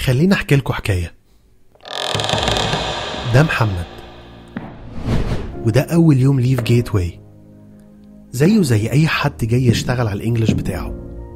خليني احكي لكم حكايه ده محمد وده اول يوم ليه في جيت واي زيه زي اي حد جاي يشتغل على الانجليش بتاعه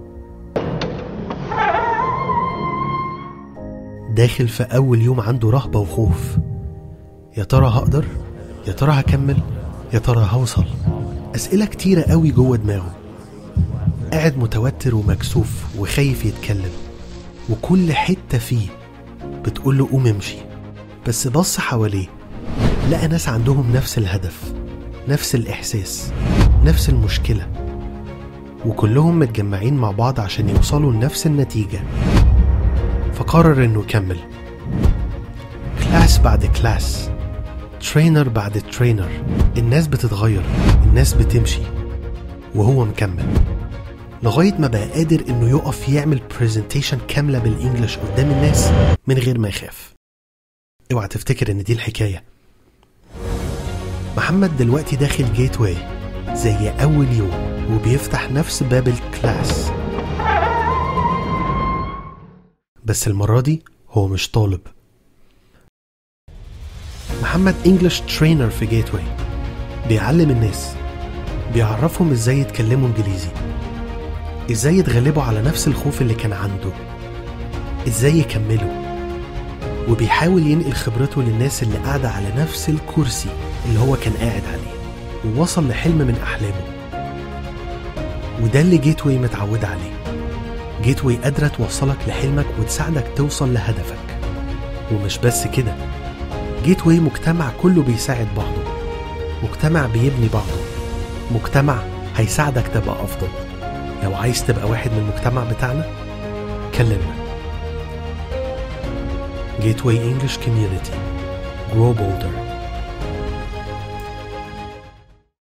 داخل في اول يوم عنده رهبه وخوف يا ترى هقدر يا ترى هكمل يا ترى هوصل اسئله كتيره قوي جوه دماغه قاعد متوتر ومكسوف وخايف يتكلم وكل حته فيه بتقول له قوم امشي بس بص حواليه لقى ناس عندهم نفس الهدف نفس الإحساس نفس المشكلة وكلهم متجمعين مع بعض عشان يوصلوا لنفس النتيجة فقرر إنه يكمل كلاس بعد كلاس ترينر بعد ترينر الناس بتتغير الناس بتمشي وهو مكمل لغاية ما بقى قادر إنه يقف يعمل برزنتيشن كاملة بالإنجلش قدام الناس من غير ما يخاف اوعى تفتكر إن دي الحكاية محمد دلوقتي داخل جيت واي زي أول يوم وبيفتح نفس باب الكلاس بس المرة دي هو مش طالب محمد انجلش ترينر في جيت واي بيعلم الناس بيعرفهم ازاي يتكلموا انجليزي ازاي يتغلبوا على نفس الخوف اللي كان عنده ازاي يكملوا وبيحاول ينقل خبرته للناس اللي قاعدة على نفس الكرسي اللي هو كان قاعد عليه ووصل لحلم من أحلامه وده اللي جيت واي متعودة عليه جيت واي قادرة توصلك لحلمك وتساعدك توصل لهدفك ومش بس كده جيت واي مجتمع كله بيساعد بعضه مجتمع بيبني بعضه مجتمع هيساعدك تبقى أفضل لو عايز تبقى واحد من المجتمع بتاعنا كلمنا Gateway English Community Grow Bolder